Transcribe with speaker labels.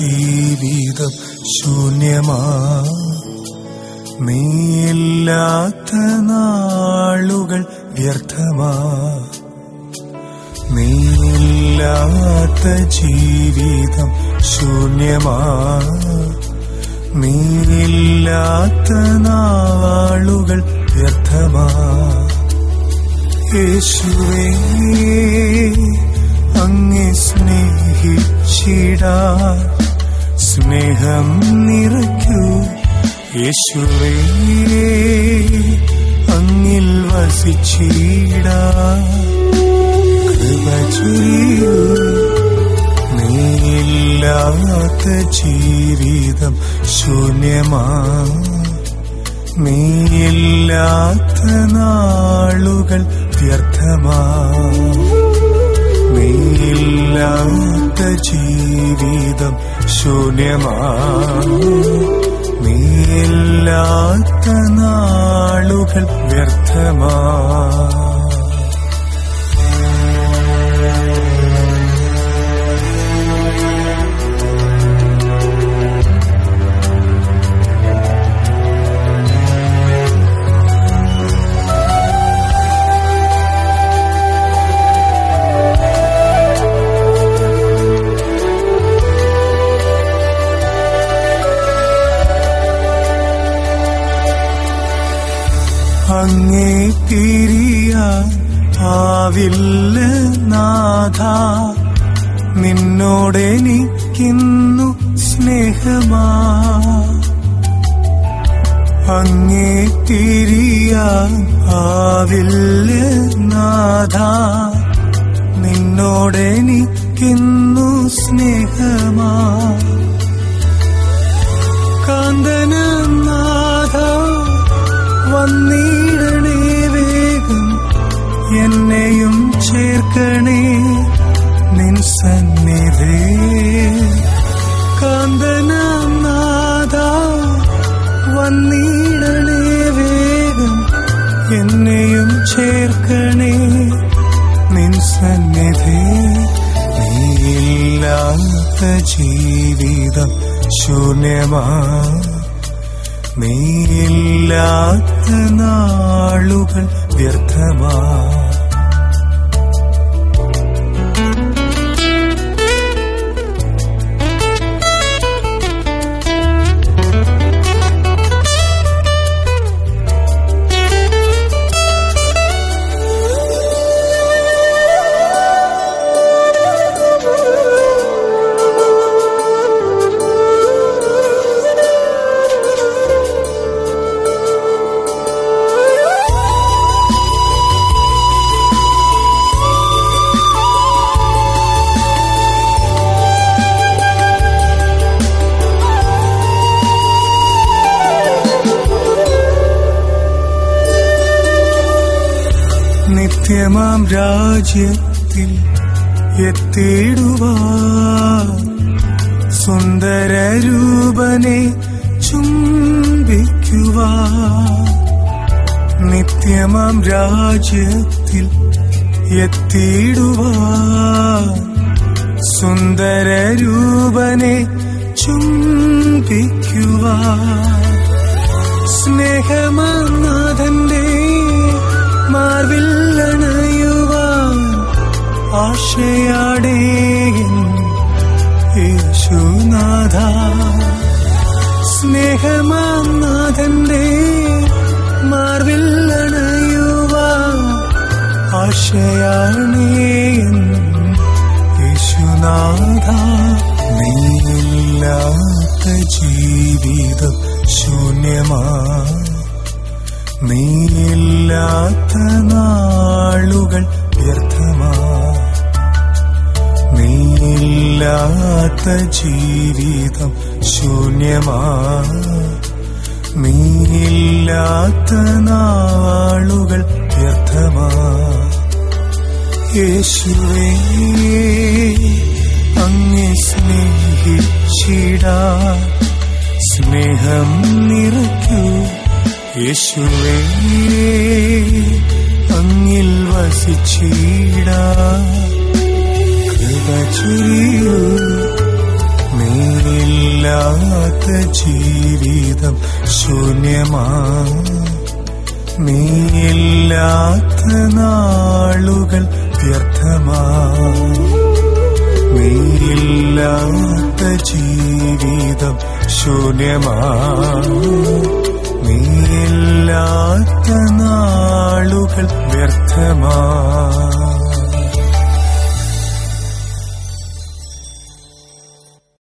Speaker 1: ജീവിതം ശൂന്യമാ നീയില്ലാത്ത നാളുകൾ വ്യർത്ഥമാ നീയില്ലാത്ത ജീവിതം ശൂന്യമാ നീയില്ലാത്ത നാളുകൾ വ്യർത്ഥമാ യേശുവേ അങ്ങെ സ്നേഹിച്ചിടാ സ്നേഹം നിറയ്ക്കൂ യേശുവേ അങ്ങിൽ വസിച്ചിടാ കൃപ ചൊരിയൂ നീയില്ലാത്ത ജീവിതം ശൂന്യമാ നീയില്ലാത്ത നാളുകൾ വ്യർത്ഥമാ നീയില്ലാത്ത ജീവിതം ശൂന്യമാ നീയില്ലാത്ത നാളുകൾ വ്യർത്ഥമാ അങ്ങേ പിരിയാൻ ആവില്ല നാഥ നിന്നോടെനിക്കുന്നു സ്നേഹമാ അങ്ങേ പിരിയാൻ ആവില്ല നാഥ നിന്നോടെനിക്കുന്നു സ്നേഹമാ കാന്തനാഥ വന്നിടണേ വേഗം എന്നെയും ചേർക്കണേ നിൻ സന്നിധേ കാന്തനാഥ വന്നിടണേ വേഗം എന്നെയും ചേർക്കണേ നിൻ സന്നിധേ നീയില്ലാത്ത ജീവിതം ശൂന്യമാ നീയില്ലാത്ത നാളുകൾ വ്യർത്ഥമാ നിത്യമാം രാജ്യത്തിൽ എത്തിടുവാ സുന്ദരരൂപനെ ചുംബിക്കുവാ നിത്യമാം രാജ്യത്തിൽ എത്തിടുവാ സുന്ദരരൂപനെ ചുംബിക്കുവാ സ്നേഹമാനാഥന്റെ മാർവില്ലണയുവാൻ ആശയാടേ യേശുനാഥ സ്നേഹമാനാഥന്റെ മാർവില്ലണയുവാൻ ആശയാണേ യേശുനാഥ നീയില്ലാത്ത ജീവിതം ശൂന്യമാ നീയില്ലാത്ത നാളുകൾ വ്യർത്ഥമാ നീയില്ലാത്ത ജീവിതം ശൂന്യമാ നീയില്ലാത്ത നാളുകൾ വ്യർത്ഥമാ യേശുവേ അങ്ങെ സ്നേഹിച്ചിടാ സ്നേഹം നിറയ്ക്കൂ യേശുവേ അങ്ങിൽ വസിച്ചിടാ കൃപ ചൊരിയൂ നീ ജീവിതം ശൂന്യമാ നീയില്ലാത്ത നാളുകൾ വ്യർത്ഥമാ നീയില്ലാത്ത ജീവിതം ശൂന്യമാ നീയില്ലാത്ത നാളുകൾ വ്യർത്ഥമാ